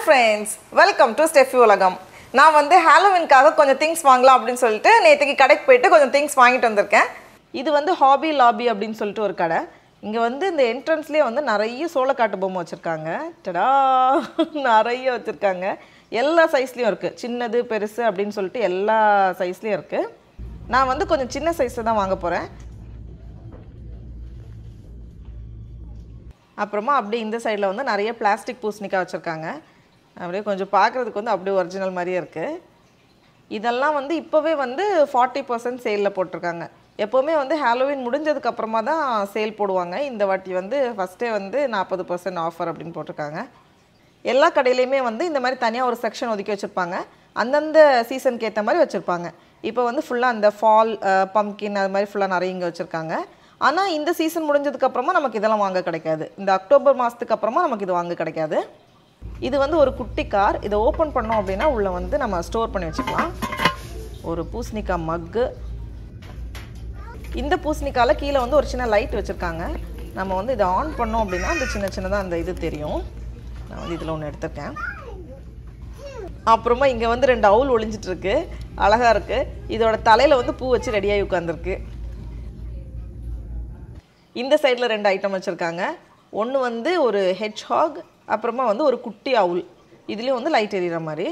Friends welcome to Steffi உலகம் நான் வந்து ஹாலோவின்காக கொஞ்சம் திங்ஸ் வாங்கலாம் அப்படின்னு சொல்லிட்டு நேற்றுக்கு கடைக்கு போயிட்டு கொஞ்சம் திங்ஸ் வாங்கிட்டு வந்திருக்கேன் இது வந்து ஹாபி லாபி அப்படின்னு சொல்லிட்டு ஒரு கடை இங்கே வந்து இந்த என்ட்ரன்ஸ்லேயே வந்து நிறைய சோளக்காட்டு பொம்மை வச்சுருக்காங்க டடா நிறைய வச்சுருக்காங்க எல்லா சைஸ்லேயும் இருக்குது சின்னது பெருசு அப்படின்னு சொல்லிட்டு எல்லா சைஸ்லேயும் இருக்குது நான் வந்து கொஞ்சம் சின்ன சைஸில் தான் வாங்க போகிறேன் அப்புறமா அப்படியே இந்த சைடில் வந்து நிறைய பிளாஸ்டிக் பூசணிக்காய் வச்சுருக்காங்க அப்படியே கொஞ்சம் பார்க்குறதுக்கு வந்து அப்படியே ஒரிஜினல் மாதிரியே இருக்குது இதெல்லாம் வந்து இப்போவே வந்து ஃபார்ட்டி பர்சன்ட் சேலில் போட்டிருக்காங்க எப்போவுமே வந்து ஹாலோவின் முடிஞ்சதுக்கு அப்புறமா தான் சேல் போடுவாங்க இந்த வாட்டி வந்து ஃபஸ்ட்டே வந்து நாற்பது பர்சன்ட் ஆஃபர் அப்படின்னு போட்டிருக்காங்க எல்லா கடையிலையுமே வந்து இந்த மாதிரி தனியாக ஒரு செக்ஷன் ஒதுக்கி வச்சுருப்பாங்க அந்தந்த சீசனுக்கு ஏற்ற மாதிரி வச்சுருப்பாங்க இப்போ வந்து ஃபுல்லாக அந்த ஃபால் பம்கின் அது மாதிரி ஃபுல்லாக நிறைய இங்கே வச்சுருக்காங்க ஆனால் இந்த சீசன் முடிஞ்சதுக்கு அப்புறமா நமக்கு இதெல்லாம் வாங்க கிடைக்காது இந்த அக்டோபர் மாதத்துக்கு அப்புறமா நமக்கு இது வாங்க கிடைக்காது இது வந்து ஒரு குட்டி கார் இதை ஓப்பன் பண்ணோம் அப்படின்னா உள்ளே வந்து நம்ம ஸ்டோர் பண்ணி வச்சுக்கலாம் ஒரு பூசணிக்காய் மக்கு இந்த பூசணிக்கால கீழே வந்து ஒரு சின்ன லைட் வச்சுருக்காங்க நம்ம வந்து இதை ஆன் பண்ணோம் அப்படின்னா அந்த சின்ன சின்னதாக அந்த இது தெரியும் நான் வந்து இதில் ஒன்று எடுத்திருக்கேன் அப்புறமா இங்கே வந்து ரெண்டு அவுல் ஒளிஞ்சிட்டு இருக்கு அழகாக இருக்குது இதோட தலையில் வந்து பூ வச்சு ரெடியாகி உட்காந்துருக்கு இந்த சைடில் ரெண்டு ஐட்டம் வச்சுருக்காங்க ஒன்று வந்து ஒரு ஹெட்ஜ்ஹாக் அப்புறமா வந்து ஒரு குட்டி அவுல் இதுலேயும் வந்து லைட் எரியிற மாதிரி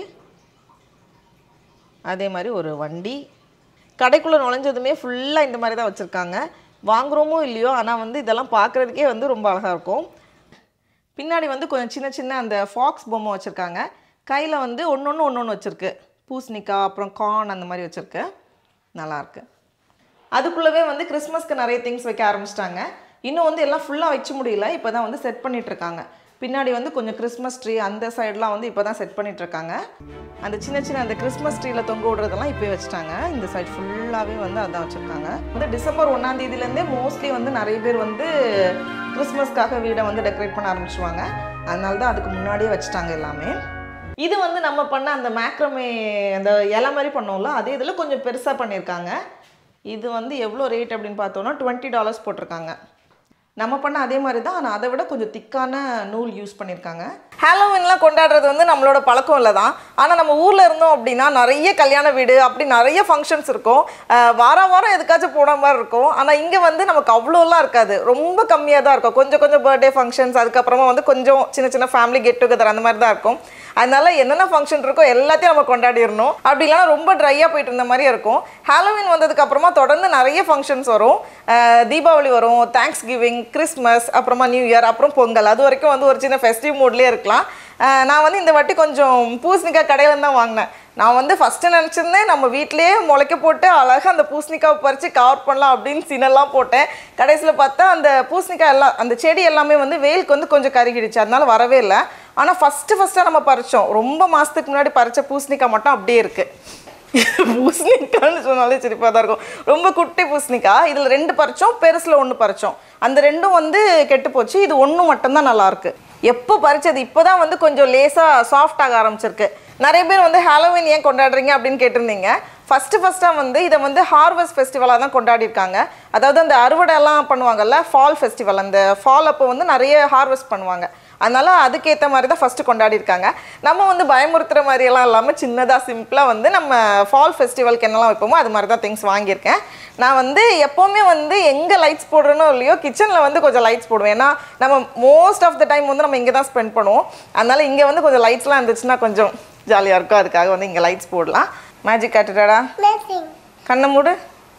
அதே மாதிரி ஒரு வண்டி கடைக்குள்ளே நுழைஞ்சதுமே ஃபுல்லாக இந்த மாதிரி தான் வச்சுருக்காங்க வாங்குகிறோமோ இல்லையோ ஆனால் வந்து இதெல்லாம் பார்க்குறதுக்கே வந்து ரொம்ப அழகாக இருக்கும் பின்னாடி வந்து கொஞ்சம் சின்ன சின்ன அந்த ஃபாக்ஸ் பொம்மை வச்சுருக்காங்க கையில் வந்து ஒன்று ஒன்று ஒன்று ஒன்று வச்சுருக்கு பூசணிக்காய் அப்புறம் கார்ன் அந்த மாதிரி வச்சுருக்கு நல்லாயிருக்கு அதுக்குள்ளவே வந்து கிறிஸ்மஸ்க்கு நிறைய திங்ஸ் வைக்க ஆரம்பிச்சிட்டாங்க இன்னும் வந்து எல்லாம் ஃபுல்லாக வச்சு முடியல இப்போ தான் வந்து செட் பண்ணிட்டு இருக்காங்க பின்னாடி வந்து கொஞ்சம் கிறிஸ்மஸ் ட்ரீ அந்த சைடெலாம் வந்து இப்போ தான் செட் பண்ணிட்டு இருக்காங்க அந்த சின்ன சின்ன அந்த கிறிஸ்மஸ் ட்ரீல தொங்க விடுறதெல்லாம் இப்போயே வச்சுட்டாங்க இந்த சைடு ஃபுல்லாகவே வந்து அதான் வச்சுருக்காங்க வந்து டிசம்பர் ஒன்றாம் தேதியிலேருந்தே மோஸ்ட்லி வந்து நிறைய பேர் வந்து கிறிஸ்மஸ்க்காக வீடை வந்து டெக்கரேட் பண்ண ஆரம்பிச்சுவாங்க அதனால தான் அதுக்கு முன்னாடியே வச்சுட்டாங்க எல்லாமே இது வந்து நம்ம பண்ண அந்த மேக்ரமே அந்த இலை மாதிரி பண்ணோம்ல அதே இதில் கொஞ்சம் பெருசாக பண்ணியிருக்காங்க இது வந்து எவ்வளோ ரேட் அப்படின்னு பார்த்தோன்னா டுவெண்ட்டி டாலர்ஸ் போட்டிருக்காங்க நம்ம பண்ண அதே மாதிரி தான் ஆனால் அதை விட கொஞ்சம் திக்கான நூல் யூஸ் பண்ணியிருக்காங்க ஹாலோவின்லாம் கொண்டாடுறது வந்து நம்மளோட பழக்கம் இல்லை தான் ஆனால் நம்ம ஊரில் இருந்தோம் அப்படின்னா நிறைய கல்யாண வீடு அப்படி நிறைய ஃபங்க்ஷன்ஸ் இருக்கும் அஹ் வாரம் வாரம் எதுக்காச்சும் போன மாதிரி இருக்கும் ஆனால் இங்கே வந்து நமக்கு அவ்வளோலாம் இருக்காது ரொம்ப கம்மியாக தான் இருக்கும் கொஞ்சம் கொஞ்சம் பர்த்டே ஃபங்க்ஷன்ஸ் அதுக்கப்புறமா வந்து கொஞ்சம் சின்ன சின்ன ஃபேமிலி கெட் டுகெதர் அந்த மாதிரி தான் இருக்கும் அதனால என்னென்ன ஃபங்க்ஷன் இருக்கோ எல்லாத்தையும் நம்ம கொண்டாடிடணும் அப்படி இல்லைனா ரொம்ப ட்ரையாக போயிட்டு இருந்த மாதிரி இருக்கும் ஹாலோவின் வந்ததுக்கு அப்புறமா தொடர்ந்து நிறைய ஃபங்க்ஷன்ஸ் வரும் அஹ் தீபாவளி வரும் தேங்க்ஸ் கிவிங் கிறிஸ்மஸ் அப்புறமா நியூ இயர் அப்புறம் பொங்கல் அது வரைக்கும் வந்து ஒரு சின்ன ஃபெஸ்டிவ் மூட்லேயே இருக்கலாம் அஹ் நான் வந்து இந்த வாட்டி கொஞ்சம் பூசணிக்காய் கடையில் தான் வாங்கினேன் நான் வந்து ஃபஸ்ட்டு நினச்சிருந்தேன் நம்ம வீட்டிலேயே முளைக்க போட்டு அழகாக அந்த பூசணிக்காவை பறித்து கவர் பண்ணலாம் அப்படின்னு சினெல்லாம் போட்டேன் கடைசியில் பார்த்தா அந்த பூசணிக்காய் எல்லாம் அந்த செடி எல்லாமே வந்து வெயிலுக்கு வந்து கொஞ்சம் கருகிடுச்சு அதனால வரவே இல்லை ஆனால் ஃபஸ்ட்டு ஃபஸ்ட்டாக நம்ம பறித்தோம் ரொம்ப மாதத்துக்கு முன்னாடி பறித்த பூசணிக்காய் மட்டும் அப்படியே இருக்குது பூசணிக்காய்னு சொன்னாலே சிரிப்பாக தான் இருக்கும் ரொம்ப குட்டி பூசணிக்காய் இதில் ரெண்டு பறிச்சோம் பெருசில் ஒன்று பறிச்சோம் அந்த ரெண்டும் வந்து கெட்டு போச்சு இது ஒன்று மட்டும்தான் நல்லாயிருக்கு எப்போ பறிச்சது இப்போ தான் வந்து கொஞ்சம் லேசாக சாஃப்ட் ஆக ஆரம்பிச்சிருக்கு நிறைய பேர் வந்து ஹாலோவின் ஏன் கொண்டாடுறீங்க அப்படின்னு கேட்டிருந்தீங்க ஃபஸ்ட்டு ஃபஸ்ட்டாக வந்து இதை வந்து ஹார்வெஸ்ட் ஃபெஸ்டிவலாக தான் கொண்டாடிருக்காங்க அதாவது அந்த அறுவடைலாம் பண்ணுவாங்கல்ல ஃபால் ஃபெஸ்டிவல் அந்த ஃபால் அப்போ வந்து நிறைய ஹார்வெஸ்ட் பண்ணுவாங்க அதனால அதுக்கேற்ற மாதிரி தான் ஃபஸ்ட்டு கொண்டாடிருக்காங்க நம்ம வந்து பயமுறுத்துகிற மாதிரியெல்லாம் இல்லாமல் சின்னதாக சிம்பிளாக வந்து நம்ம ஃபால் ஃபெஸ்டிவலுக்கு என்னெல்லாம் வைப்போமோ அது மாதிரி தான் திங்ஸ் வாங்கியிருக்கேன் நான் வந்து எப்போவுமே வந்து எங்கே லைட்ஸ் போடுறேனோ இல்லையோ கிச்சனில் வந்து கொஞ்சம் லைட்ஸ் போடுவேன் ஏன்னா நம்ம மோஸ்ட் ஆஃப் த டைம் வந்து நம்ம இங்கே தான் ஸ்பெண்ட் பண்ணுவோம் அதனால இங்கே வந்து கொஞ்சம் லைட்ஸ்லாம் இருந்துச்சுன்னா கொஞ்சம் ஜாலியாக இருக்கும் அதுக்காக வந்து இங்கே லைட்ஸ் போடலாம் மேஜிக் காட்டுடாடா Blessing. கண்ணை மூடு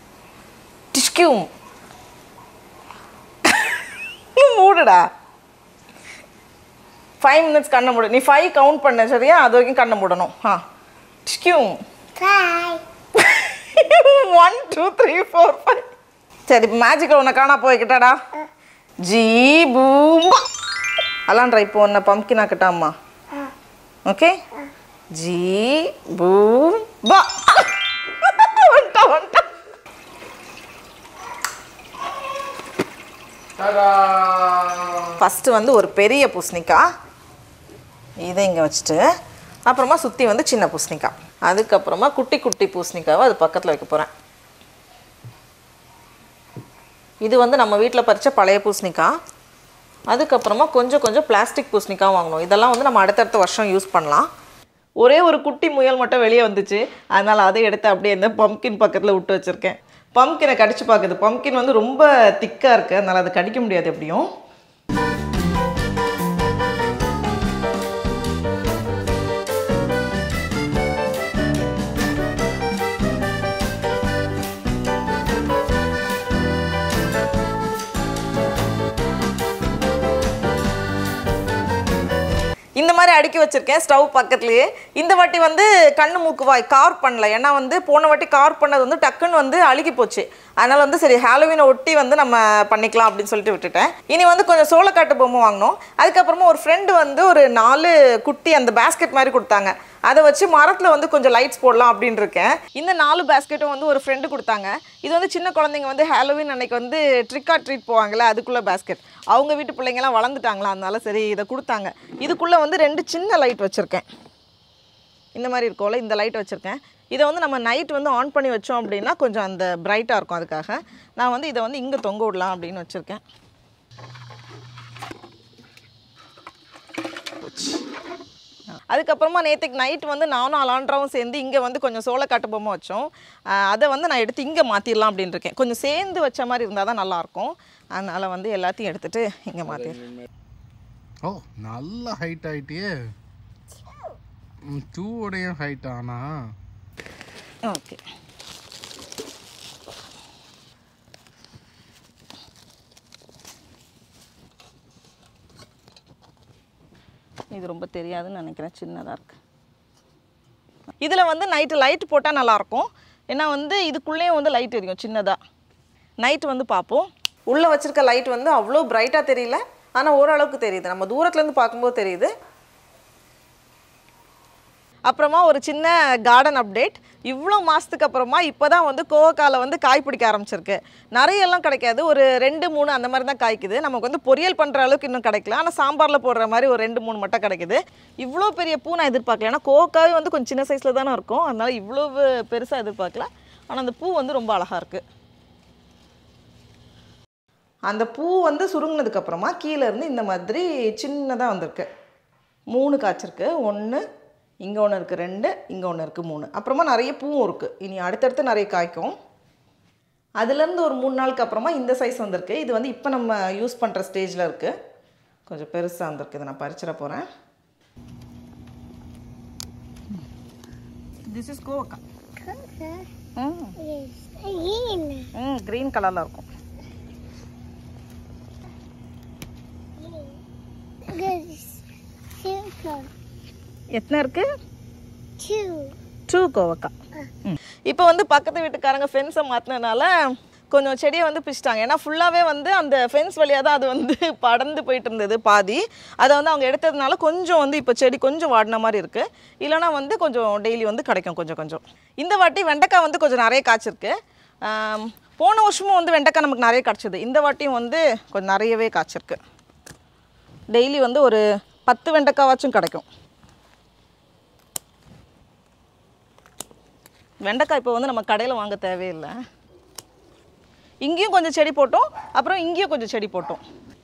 டிஷ்கியூம் மூடுடா ஃபைவ் மினிட்ஸ் கண்ணை மூடு நீ ஃபைவ் கவுண்ட் பண்ண சரியா அது வரைக்கும் கண்ணை மூடணும் ஆ டிஷ்கியூம் Bye. One two three four five சரி மேஜிக்கில் உன்னை காணா போய்கிட்டாடா ஜீ பூம்பா அலான்றா இப்போ உன்னை பம்கின் ஆக்கட்டாம்மா ஓகே ஜி பூம் பா வந்துட்டா வந்துட்டா ஃபஸ்ட்டு வந்து ஒரு பெரிய பூசணிக்காய் இதை இங்கே வச்சுட்டு அப்புறமா சுற்றி வந்து சின்ன பூசணிக்காய் அதுக்கப்புறமா குட்டி குட்டி பூசணிக்காவை அது பக்கத்தில் வைக்க போகிறேன் இது வந்து நம்ம வீட்டில் பறித்த பழைய பூசணிக்காய் அதுக்கப்புறமா கொஞ்சம் கொஞ்சம் பிளாஸ்டிக் பூசணிக்காய் வாங்கணும் இதெல்லாம் வந்து நம்ம அடுத்தடுத்த வருஷம் யூஸ் பண்ணலாம் ஒரே ஒரு குட்டி முயல் மட்டும் வெளியே வந்துச்சு அதனால் அதை எடுத்து அப்படியே இந்த பம்கின் பக்கத்தில் விட்டு வச்சுருக்கேன் பம்கினை கடிச்சு பார்க்குது பம்கின் வந்து ரொம்ப திக்காக இருக்குது அதனால் அதை கடிக்க முடியாது எப்படியும் இந்த மாதிரி அடுக்கி வச்சிருக்கேன் ஸ்டவ் பக்கத்துலேயே இந்த வாட்டி வந்து கண்ணு மூக்கு வாய் கார் பண்ணல ஏன்னா வந்து போன வாட்டி கார் பண்ணது வந்து டக்குன்னு வந்து அழுகி போச்சு அதனால வந்து சரி ஹாலோவீனை ஒட்டி வந்து நம்ம பண்ணிக்கலாம் அப்படின்னு சொல்லிட்டு விட்டுட்டேன் இனி வந்து கொஞ்சம் சோளக்காட்டு பொம்மை வாங்கினோம் அதுக்கப்புறமா ஒரு ஃப்ரெண்டு வந்து ஒரு நாலு குட்டி அந்த பேஸ்கெட் மாதிரி கொடுத்தாங்க அதை வச்சு மரத்தில் வந்து கொஞ்சம் லைட்ஸ் போடலாம் அப்படின்னு இருக்கேன் இந்த நாலு பேஸ்கெட்டும் வந்து ஒரு ஃப்ரெண்டு கொடுத்தாங்க இது வந்து சின்ன குழந்தைங்க வந்து ஹாலோவின் அன்னைக்கு வந்து ட்ரிக் ஆர் ட்ரீட் போவாங்கல்ல அதுக்குள்ளே பேஸ்கெட் அவங்க வீட்டு பிள்ளைங்கலாம் வளர்ந்துட்டாங்களா அதனால சரி இதை கொடுத்தாங்க இதுக்குள்ளே வந்து ரெண்டு சின்ன லைட் வச்சுருக்கேன் இந்த மாதிரி இருக்கும்ல இந்த லைட் வச்சுருக்கேன் இதை வந்து நம்ம நைட் வந்து ஆன் பண்ணி வச்சோம் அப்படின்னா கொஞ்சம் அந்த பிரைட்டாக இருக்கும் அதுக்காக நான் வந்து இதை வந்து இங்கே தொங்க விடலாம் அப்படின்னு வச்சுருக்கேன் அதுக்கப்புறமா நேற்றுக்கு நைட் வந்து நானும் அலான்ட்ராவும் சேர்ந்து இங்கே வந்து கொஞ்சம் சோளக்காட்டு பொம்மை வச்சோம் ஆஹ் அதை வந்து நான் எடுத்து இங்கே மாற்றிடலாம் அப்படின்னு இருக்கேன் கொஞ்சம் சேர்ந்து வச்ச மாதிரி இருந்தால் தான் நல்லாயிருக்கும் அதனால் வந்து எல்லாத்தையும் எடுத்துகிட்டு இங்கே மாற்றி ஓ நல்ல ஹைட் ஆயிட்டியே டூவோடையும் ஹைட் ஆனா ஓகே இது ரொம்ப தெரியாதுன்னு நினைக்கிறேன் சின்னதாக இருக்கு இதில் வந்து நைட்டு லைட் போட்டால் நல்லாயிருக்கும் ஏன்னா வந்து இதுக்குள்ளேயும் வந்து லைட் எரியும் சின்னதாக நைட் வந்து பார்ப்போம் உள்ளே வச்சிருக்க லைட் வந்து அவ்வளோ பிரைட்டாக தெரியல ஆனால் ஓரளவுக்கு தெரியுது நம்ம தூரத்துலேருந்து பார்க்கும்போது தெரியுது அப்புறமா ஒரு சின்ன கார்டன் அப்டேட் இவ்வளோ மாதத்துக்கு அப்புறமா இப்போ தான் வந்து கோவக்கால வந்து காய் பிடிக்க ஆரம்பிச்சிருக்கு நிறைய எல்லாம் கிடைக்காது ஒரு ரெண்டு மூணு அந்த மாதிரி தான் காய்க்குது நமக்கு வந்து பொரியல் பண்ணுற அளவுக்கு இன்னும் கிடைக்கல ஆனால் சாம்பாரில் போடுற மாதிரி ஒரு ரெண்டு மூணு மட்டும் கிடைக்குது இவ்வளோ பெரிய பூ நான் எதிர்பார்க்கல ஏன்னா கோவக்காய் வந்து கொஞ்சம் சின்ன சைஸில் தானே இருக்கும் அதனால இவ்வளோ பெருசாக எதிர்பார்க்கல ஆனால் அந்த பூ வந்து ரொம்ப அழகாக இருக்குது அந்த பூ வந்து சுருங்கினதுக்கு அப்புறமா கீழே இருந்து இந்த மாதிரி சின்னதாக வந்திருக்கு மூணு காய்ச்சிருக்கு ஒன்று இங்கே ஒன்று இருக்குது ரெண்டு இங்கே ஒன்று இருக்குது மூணு அப்புறமா நிறைய பூவும் இருக்குது இனி அடுத்தடுத்து நிறைய காய்க்கும் அதுலேருந்து ஒரு மூணு நாளுக்கு அப்புறமா இந்த சைஸ் வந்திருக்கு இது வந்து இப்போ நம்ம யூஸ் பண்ணுற ஸ்டேஜில் இருக்குது கொஞ்சம் பெருசாக வந்திருக்கு இதை நான் பறிச்சிட போகிறேன் திஸ் இஸ் கோவக்கா ம் ம் க்ரீன் கலரில் இருக்கும் எத்தனை இருக்குது டூ கோவக்கா இப்போ வந்து பக்கத்து வீட்டுக்காரங்க ஃபென்ஸை மாற்றினதுனால கொஞ்சம் செடியை வந்து பிச்சிட்டாங்க ஏன்னா ஃபுல்லாகவே வந்து அந்த ஃபென்ஸ் வழியாக தான் அது வந்து படர்ந்து போயிட்டு இருந்தது பாதி அதை வந்து அவங்க எடுத்ததுனால கொஞ்சம் வந்து இப்போ செடி கொஞ்சம் வாடின மாதிரி இருக்குது இல்லைனா வந்து கொஞ்சம் டெய்லி வந்து கிடைக்கும் கொஞ்சம் கொஞ்சம் இந்த வாட்டி வெண்டைக்காய் வந்து கொஞ்சம் நிறைய காய்ச்சிருக்கு ஆம், போன வருஷமும் வந்து வெண்டைக்காய் நமக்கு நிறைய கிடச்சிது இந்த வாட்டியும் வந்து கொஞ்சம் நிறையவே காய்ச்சிருக்கு டெய்லி வந்து ஒரு பத்து வெண்டைக்காவாச்சும் கிடைக்கும் வெண்டைக்காய் இப்போ வந்து நம்ம கடையில் வாங்க தேவையில்லை இங்கேயும் கொஞ்சம் செடி போட்டோம் அப்புறம் இங்கேயும் கொஞ்சம் செடி போட்டோம்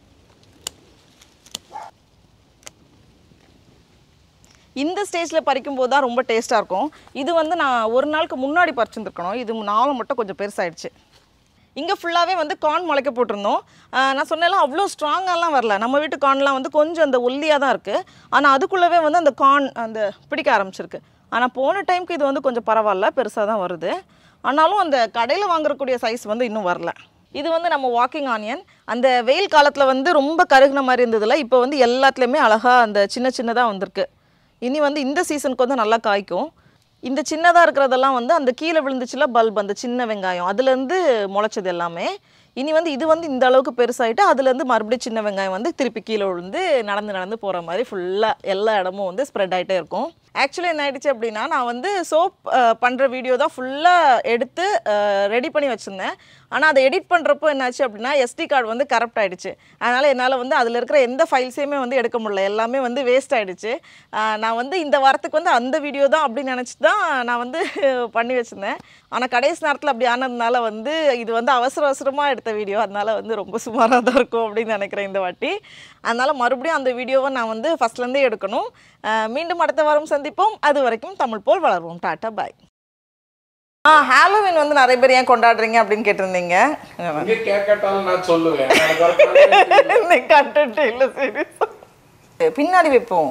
இந்த ஸ்டேஜில் பறிக்கும்போது தான் ரொம்ப டேஸ்ட்டாக இருக்கும் இது வந்து நான் ஒரு நாளுக்கு முன்னாடி பறிச்சுருந்துருக்கணும் இது நாலு மட்டும் கொஞ்சம் பெருசாயிடுச்சு இங்கே ஃபுல்லாகவே வந்து கார்ன் முளைக்க போட்டிருந்தோம் ஆஹ் நான் சொன்னேன்ல அவ்வளோ ஸ்ட்ராங்காலாம் வரல நம்ம வீட்டு கார்ன்லாம் வந்து கொஞ்சம் அந்த ஒல்லியாக தான் இருக்குது ஆனால் அதுக்குள்ளவே வந்து அந்த கார்ன் அந்த பிடிக்க ஆரம்பிச்சிருக்கு ஆனால் போன டைம்க்கு இது வந்து கொஞ்சம் பரவாயில்ல பெருசாக தான் வருது ஆனாலும் அந்த கடையில் வாங்குறக்கூடிய சைஸ் வந்து இன்னும் வரல இது வந்து நம்ம வாக்கிங் ஆனியன் அந்த வெயில் காலத்தில் வந்து ரொம்ப கருகுன மாதிரி இருந்ததில்ல இப்போ வந்து எல்லாத்துலேயுமே அழகாக அந்த சின்ன சின்னதாக வந்திருக்கு இனி வந்து இந்த சீசனுக்கு வந்து நல்லா காய்க்கும் இந்த சின்னதாக இருக்கிறதெல்லாம் வந்து அந்த கீழே விழுந்துச்சுல பல்ப் அந்த சின்ன வெங்காயம் அதுலேருந்து முளைச்சது எல்லாமே இனி வந்து இது வந்து இந்த அளவுக்கு பெருசாயிட்டு அதுலேருந்து மறுபடியும் சின்ன வெங்காயம் வந்து திருப்பி கீழே விழுந்து நடந்து நடந்து போகிற மாதிரி ஃபுல்லாக எல்லா இடமும் வந்து ஸ்ப்ரெட் ஆகிட்டே இருக்கும் ஆக்சுவலி என்ன ஆயிடுச்சு அப்படின்னா நான் வந்து சோப் பண்ணுற வீடியோ தான் ஃபுல்லாக எடுத்து ரெடி பண்ணி வச்சுருந்தேன் ஆனால் அதை எடிட் பண்ணுறப்போ என்னாச்சு அப்படின்னா எஸ்டி கார்டு வந்து கரப்ட் ஆயிடுச்சு அதனால் என்னால் வந்து அதில் இருக்கிற எந்த ஃபைல்ஸையுமே வந்து எடுக்க முடியல எல்லாமே வந்து வேஸ்ட் ஆயிடுச்சு அஹ் நான் வந்து இந்த வாரத்துக்கு வந்து அந்த வீடியோ தான் அப்படின்னு நினச்சி தான் நான் வந்து பண்ணி வச்சுருந்தேன் ஆனால் கடைசி நேரத்தில் அப்படி ஆனதுனால வந்து இது வந்து அவசர அவசரமாக எடுத்த வீடியோ அதனால வந்து ரொம்ப சுமாராக தான் இருக்கும் அப்படின்னு நினைக்கிறேன் இந்த வாட்டி அதனால் மறுபடியும் அந்த வீடியோவை நான் வந்து ஃபஸ்ட்லேருந்தே எடுக்கணும் அஹ் மீண்டும் அடுத்த வாரம் சந்திப்போம் அது வரைக்கும் தமிழ் போல் வளருவோம் டாட்டா பாய் ஆ ஹாலோவின் வந்து நிறைய பேர் ஏன் கொண்டாடுறீங்க அப்படின்னு கேட்டிருந்தீங்க இங்கே கேட்கட்டாலும் நான் சொல்லுவேன் எனக்கு ஒரு content இல்லை. கண்டென்ட் இல்லை சீரியஸாக பின்னாடி வைப்போம்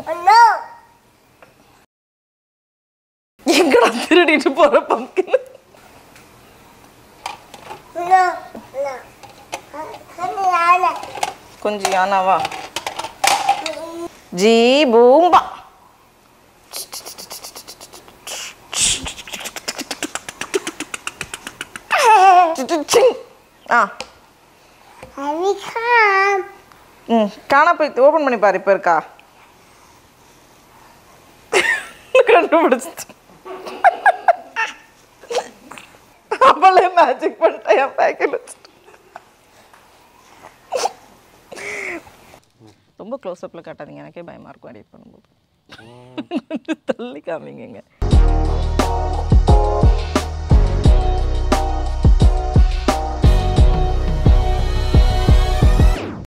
எங்கடா திருடிட்டு போற பம்கின் கொஞ்சம் யானாவா ஜி பூம்பா ஆ ம் காணா போய் ஓப்பன் பண்ணி பாரு இப்போ இருக்கா கண்டுபிடிச்சிட்டு அவளே மேஜிக் பண்ணிட்டேன் என் பேக்கில் வச்சுட்டு ரொம்ப க்ளோஸ் அப்பில் காட்டாதீங்க எனக்கே பயமாக இருக்கும் எடிட் பண்ணும்போது தள்ளி காமிங்க